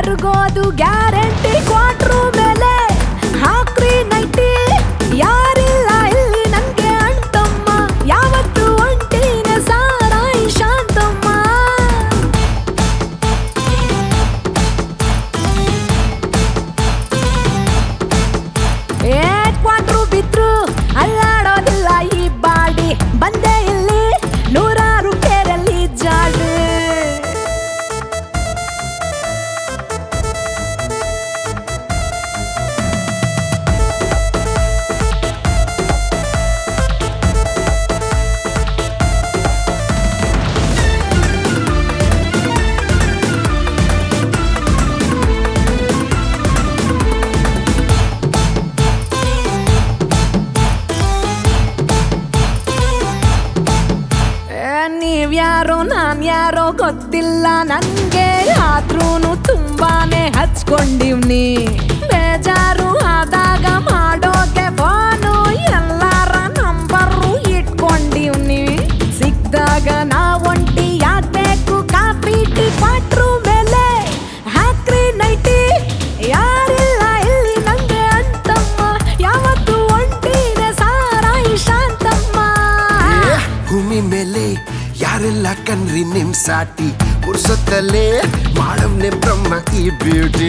ಕರ್ಗೋದು guarantee quarter ಮೇಲೆ ಹಾಕ್ರಿ nighty ಯಾರಿಲ್ಲ ಇಲ್ಲಿ ನನ್ಗೆ ಅಣ್ತಮ್ಮ ಯಾವತ್ತು ಒಂಟಿನ ಸಾರಾಯಿ ಶಾಂತಮ್ಮ ಏ ಕ್ವಾಟ್ರು ಬಿದ್ರು ಅಲ್ಲಾಡೋದಿಲ್ಲ ಈ ಬಾಡಿ ಬಂದೆ ಇಲ್ಲಿ ನೂರಾರು ಕೇರಲ್ಲಿ ಜಾಡು ಏ, ನೀವ್ಯಾರೋ ನಾನ್ ಯಾರೋ ಗೊತ್ತಿಲ್ಲ ನನ್ಗೆ ಆದ್ರೂನು ತುಂಬಾನೇ ಹಚ್ಕೊಂಡಿವ್ನಿ ಬೇಜಾರು ಆದಾಗ ಮಾಡೋಕೆ ಫೋನು ಎಲ್ಲಾರ ನಂಬರು ಇಟ್ಕೊಂಡಿವ್ನಿ ಸಿಕ್ದಾಗ ನಾ ಒಂಟಿ ಯಾಕ್ಬೇಕು ಕಾಫಿ ಟೀ ಕ್ವಾಟ್ರು ಮೇಲೆ ಹಾಕ್ರಿ ನೈಟಿ ಯಾರಿಲ್ಲ ಇಲ್ಲಿ ನಂಗೆ ಅಂತಮ್ಮ ಯಾವತ್ತು ಒಂಟಿದೆ ಸಾರಾಯಿ ಶಾಂತಮ್ಮ ಏ, ಭೂಮಿ ಮೇಲೆ ಯಾರೆಲ್ಲ ಕಣ್ರಿ ನಿಮ್ ಸಾಟಿ ಪುರ್ಸೊತ್ತಲ್ಲೇ ಮಾಡವ್ನೆ ಬ್ರಹ್ಮ ಈ ಬ್ಯೂಟಿ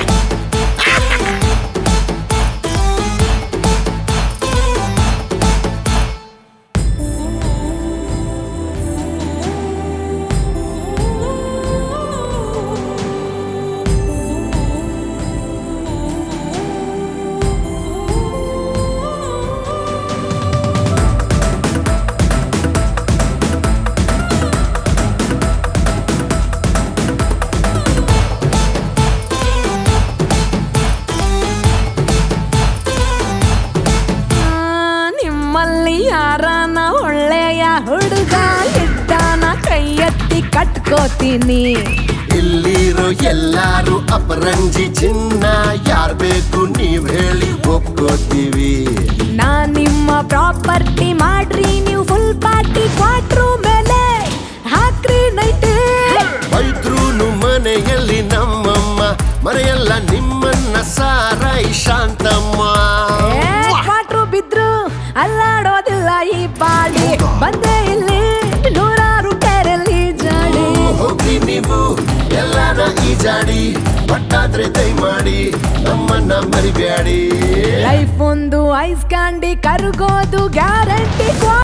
ಆ, ನಿಮ್ಮಲ್ಲಿ ಯಾರನ ಒಳ್ಳೆಯ ಹುಡುಗ ಇದ್ದಾನ ಕೈ ಎತ್ತಿ ಕಟ್ಕೋತೀನಿ ಇಲ್ಲಿರೋ ಎಲ್ಲಾರು ಅಪರಂಜಿ ಚಿನ್ನ ಯಾರ್ ಬೇಕು ನೀವ್ ಹೇಳಿ ಒಪ್ಕೋತೀವಿ ನಾ ನಿಮ್ಮ ಪ್ರಾಪರ್ಟಿ ಮಾಡ್ರಿ ನೀವು ಫುಲ್ ಪಾರ್ಟಿ ಕ್ವಾಟ್ರು ಮೇಲೆ ಹಾಕ್ರಿ ನೈಟ್ ಬೈದ್ರೂನು ಮನೆಯಲ್ಲಿ ನಮ್ಮಮ್ಮ ಮರೆಯಲ್ಲ ನಿಮ್ಮನ್ನ ಸಾರಾಯಿ ಶಾಂತಮ್ಮ ಕ್ವಾಟ್ರು ಬಿದ್ರು ಅಲ್ಲಾಡೋದಿಲ್ಲ ಈ ಬಾಡಿ ಬಂದೆ ಇಲ್ಲಿ ನೂರಾರು ಕೆರೆಯಲ್ಲಿ ಜಾಡಿ ಹೋಗ್ರಿ ನೀವು ಎಲ್ಲಾನ ಈಜಾಡಿ ಬಟ್ಟಾದ್ರೆ ದಯಮಾಡಿ ನಮ್ಮನ್ನ ಮರಿಬ್ಯಾಡಿ ಲೈಫ್ ಒಂದು ಐಸ್ ಕ್ಯಾಂಡಿ ಕರ್ಗೋದು ಗ್ಯಾರಂಟಿ